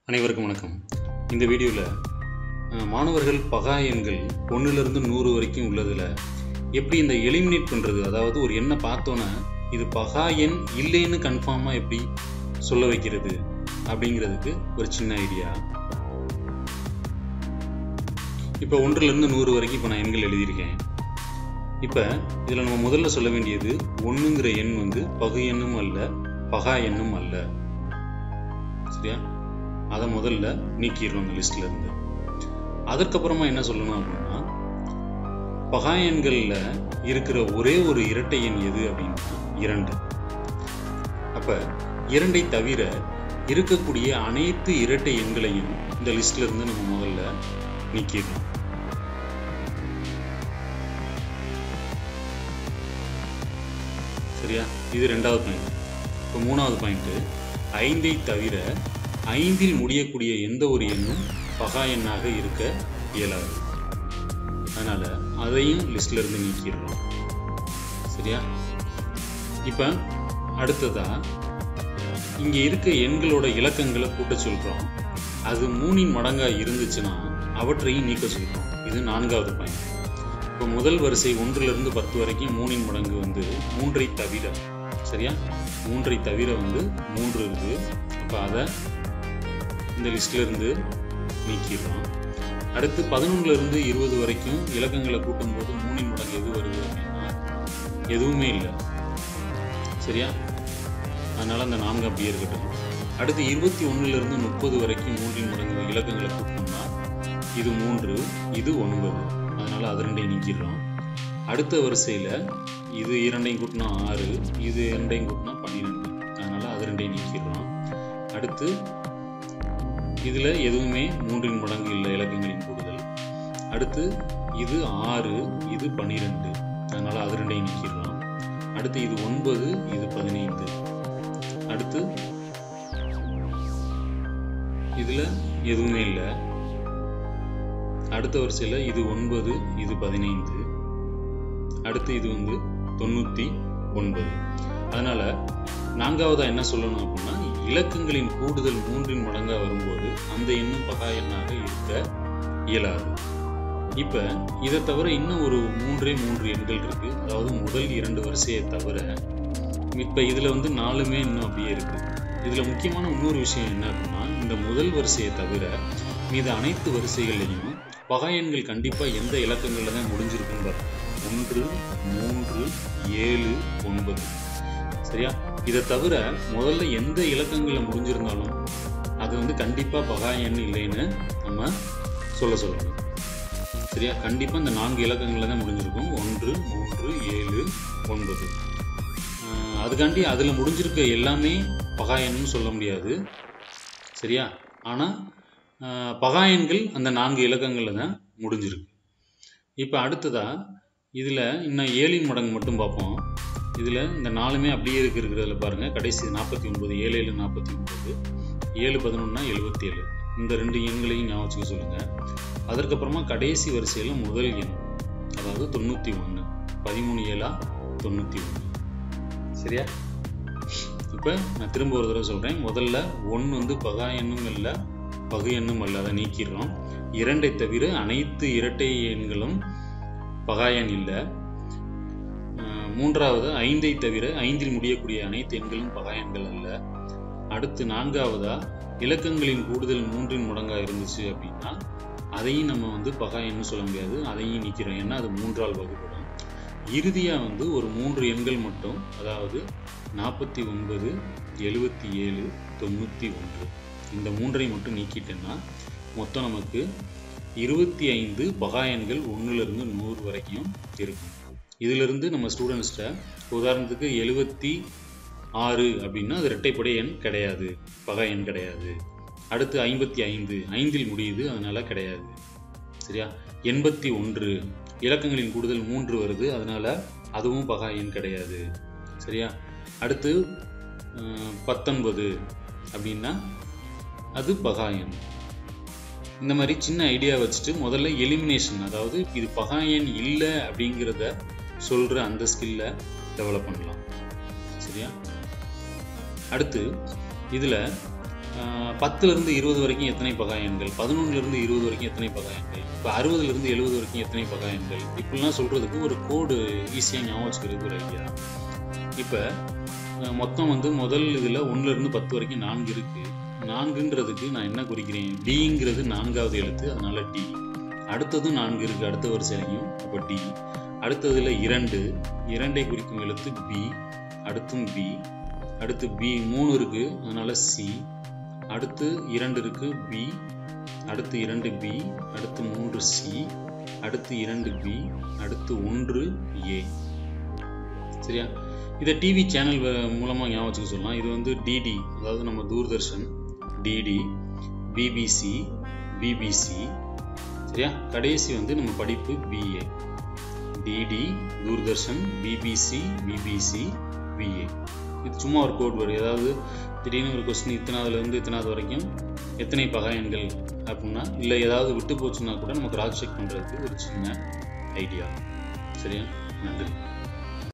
அனைவருக்கும் வணக்கம் இந்த வீடியோவில் மாணவர்கள் பகா எண்கள் ஒன்றுலேருந்து நூறு வரைக்கும் உள்ளதில் எப்படி இந்த எலிமினேட் பண்ணுறது அதாவது ஒரு எண்ணை பார்த்தோன்னே இது பகா எண் இல்லைன்னு கன்ஃபார்மாக எப்படி சொல்ல வைக்கிறது அப்படிங்கிறதுக்கு ஒரு சின்ன ஐடியா இப்போ ஒன்றுலேருந்து நூறு வரைக்கும் இப்போ நான் எண்கள் எழுதியிருக்கேன் இப்போ இதில் நம்ம முதல்ல சொல்ல வேண்டியது ஒன்றுங்கிற எண் வந்து பகு எண்ணும் அல்ல பகா எண்ணும் அல்ல சரியா அதை முதல்ல நீக்கிடுறோம் அந்த லிஸ்ட்ல இருந்து அதற்கப்புறமா என்ன சொல்லணும் அப்படின்னா பகா எண்களில் இருக்கிற ஒரே ஒரு இரட்டை எண் எது அப்படின்னா இரண்டு அப்ப இரண்டை தவிர இருக்கக்கூடிய அனைத்து இரட்டை எண்களையும் இந்த லிஸ்ட்ல இருந்து நம்ம முதல்ல நீக்கிடணும் சரியா இது ரெண்டாவது பாயிண்ட் இப்போ மூணாவது பாயிண்ட் ஐந்தை தவிர ஐந்தில் முடியக்கூடிய எந்த ஒரு எண்ணும் பகா எண்ணாக இருக்க இயலாது அதனால அதையும் லிஸ்ட்ல இருந்து நீக்கிடுறோம் சரியா இப்போ அடுத்ததா இங்க இருக்க எண்களோட இலக்கங்களை கூட்ட சொல்றோம் அது மூணின் மடங்கா இருந்துச்சுன்னா அவற்றையும் நீக்க சொல்றோம் இது நான்காவது பாயிண்ட் இப்போ முதல் வரிசை ஒன்றிலிருந்து பத்து வரைக்கும் மூணின் மடங்கு வந்து மூன்றை தவிர சரியா மூன்றை தவிர வந்து மூன்று இருக்கு அப்போ அதை இந்த லிஸ்ட்ல இருந்து நீக்கிடுறோம் அடுத்து பதினொன்னுல இருந்து இருபது வரைக்கும் இலக்கங்களை கூட்டும்போது மூணின் மடங்கு எது வருது அப்படின்னா எதுவுமே இல்லை சரியா அதனால அந்த நான்கு அப்படியே இருக்கட்டும் அடுத்து இருபத்தி ஒண்ணுல இருந்து முப்பது வரைக்கும் மூன்றின் மடங்கு இலக்கங்களை கூட்டணும்னா இது மூன்று இது ஒன்பது அதனால அது ரெண்டையும் நீக்கிடுறோம் அடுத்த வரிசையில இது இரண்டையும் கூட்டினா ஆறு இது இரண்டையும் கூட்டினா பன்னிரெண்டு அதனால அது ரெண்டையும் நீக்கிடுறோம் அடுத்து இதுல எதுவுமே மூன்றின் மடங்கு இல்லை இலக்கங்களின் கூடுதல் அடுத்து இது ஆறு இது பன்னிரெண்டு அதனால அது ரெண்டையும் நீக்கிடுறோம் அடுத்து இது ஒன்பது இது பதினைந்து அடுத்து இதுல எதுவுமே இல்லை அடுத்த வரிசையில இது ஒன்பது இது பதினைந்து அடுத்து இது வந்து தொண்ணூத்தி ஒன்பது அதனால நான்காவதா என்ன சொல்லணும் அப்படின்னா இலக்கங்களின் கூடுதல் மூன்றின் மடங்கா வரும்போது அந்த எண்ணும் பகா எண்ணாக இருக்க இயலாது இப்ப இதை தவிர இன்னும் ஒரு மூன்றே மூன்று எண்கள் இருக்கு அதாவது முதல் இரண்டு வரிசையை தவிர இப்ப இதுல வந்து நாலுமே இன்னும் அப்படியே இருக்கு இதுல முக்கியமான இன்னொரு விஷயம் என்ன அப்படின்னா இந்த முதல் வரிசையை தவிர மீது அனைத்து வரிசைகள்லையும் பகா எண்கள் கண்டிப்பா எந்த இலக்கங்கள்ல தான் முடிஞ்சிருக்குன்னு பாருங்க ஒன்று மூன்று ஏழு ஒன்பது சரியா இதை தவிர முதல்ல எந்த இலக்கங்கள்ல முடிஞ்சிருந்தாலும் அது வந்து கண்டிப்பா பகா எண் இல்லைன்னு நம்ம சொல்ல சொல்லணும் சரியா கண்டிப்பா இந்த நான்கு இலக்கங்கள்ல தான் முடிஞ்சிருக்கும் ஒன்று மூன்று ஏழு ஒன்பது ஆஹ் அதுக்காண்டி அதுல முடிஞ்சிருக்க எல்லாமே பகா எண்ணுன்னு சொல்ல முடியாது சரியா ஆனா ஆஹ் பகா எண்கள் அந்த நான்கு இலக்கங்கள்ல தான் முடிஞ்சிருக்கு இப்போ அடுத்ததா இதுல இன்னும் ஏழின் மடங்கு மட்டும் பார்ப்போம் இதுல இந்த நாலுமே அப்படியே இருக்கு இருக்கிறதுல பாருங்க கடைசி நாற்பத்தி ஒன்பது ஏழு ஏழு நாற்பத்தி ஒன்பது ஏழு பதினொன்னா எழுபத்தி ஏழு இந்த ரெண்டு எண்களையும் ஞாபகம் வச்சுக்க சொல்லுங்க அதற்கப்புறமா கடைசி வரிசையில முதல் எண் அதாவது தொண்ணூத்தி ஒன்று பதிமூணு ஏழா தொண்ணூத்தி ஒன்று சரியா இப்போ நான் திரும்ப ஒரு தடவை சொல்றேன் முதல்ல ஒன்று வந்து பகா எண்ணும் இல்லை பகு எண்ணும் அல்ல அதை நீக்கிடுறோம் இரண்டை தவிர அனைத்து இரட்டை எண்களும் பகா எண் இல்லை அஹ் மூன்றாவது ஐந்தை தவிர ஐந்தில் முடியக்கூடிய அனைத்து எண்களும் பகா எண்கள் அல்ல அடுத்து நான்காவதா இலக்கங்களின் கூடுதல் மூன்றின் மடங்கா இருந்துச்சு அப்படின்னா அதையும் நம்ம வந்து பகா எண்ணு சொல்ல முடியாது அதையும் நீக்கிறோம் ஏன்னா அது மூன்றால் வகுப்படும் இறுதியா வந்து ஒரு மூன்று எண்கள் மட்டும் அதாவது நாற்பத்தி ஒன்பது எழுபத்தி ஏழு தொண்ணூத்தி ஒன்று இந்த மூன்றை மட்டும் நீக்கிட்டேன்னா மொத்தம் நமக்கு இருபத்தி ஐந்து பகா எண்கள் ஒன்றுலேருந்து நூறு வரைக்கும் இருக்கும் இதிலிருந்து நம்ம ஸ்டூடெண்ட்ஸ்கிட்ட உதாரணத்துக்கு எழுபத்தி ஆறு அப்படின்னா அது இரட்டைப்படை எண் கிடையாது பகா எண் கிடையாது அடுத்து ஐம்பத்தி ஐந்து ஐந்தில் முடியுது அதனால கிடையாது சரியா எண்பத்தி ஒன்று இலக்கங்களின் கூடுதல் மூன்று வருது அதனால அதுவும் பகா எண் கிடையாது சரியா அடுத்து அஹ், பத்தொன்பது அப்படின்னா அது பகா எண் இந்த மாதிரி சின்ன ஐடியா வச்சுட்டு முதல்ல எலிமினேஷன் அதாவது இது பகா எண் இல்லை அப்படிங்கிறத சொல்ற அந்த ஸ்கில்ல டெவலப் பண்ணலாம் சரியா அடுத்து இதுல பத்துலேருந்து இருபது வரைக்கும் எத்தனை பகா எண்கள் பதினொன்றுலேருந்து இருபது வரைக்கும் எத்தனை பகா எண்கள் இப்போ அறுபதுலேருந்து எழுபது வரைக்கும் எத்தனை பகா எண்கள் இப்படிலாம் சொல்கிறதுக்கு ஒரு கோடு ஈஸியாக ஞாபகம் வச்சுக்கிறதுக்கு ஒரு ஐடியா இப்போ மொத்தம் வந்து முதல் இதில் ஒன்றுலேருந்து பத்து வரைக்கும் நான்கு இருக்குது நான்குன்றதுக்கு நான் என்ன குறிக்கிறேன் டிங்கிறது நான்காவது எழுத்து அதனால டி அடுத்ததும் நான்கு இருக்குது அடுத்த வரிசையிலையும் அப்போ டி அடுத்ததில் இரண்டு இரண்டை குறிக்கும் எழுத்து பி அடுத்தும் பி அடுத்து பி மூணு இருக்குது அதனால சி அடுத்து இரண்டு இருக்கு பி அடுத்து இரண்டு பி அடுத்து மூன்று சி அடுத்து இரண்டு பி அடுத்து ஒன்று ஏ சரியா இதை டிவி சேனல் மூலமாக ஞாபகம் வச்சுக்க சொல்லலாம் இது வந்து டிடி அதாவது நம்ம தூர்தர்ஷன் டிடி பிபிசி பிபிசி சரியா கடைசி வந்து நம்ம படிப்பு BA DD Doordarshan BBC BBC BA இது சும்மா ஒரு கோட் வரும் ஏதாவது திடீர்னு ஒரு கொஸ்டின் இத்தனாவதுலேருந்து இத்தனாவது வரைக்கும் எத்தனை பகா எண்கள் அப்படின்னா இல்லை ஏதாவது விட்டு போச்சுன்னா கூட நம்ம கிராஸ் செக் பண்ணுறதுக்கு ஒரு சின்ன ஐடியா சரியா நன்றி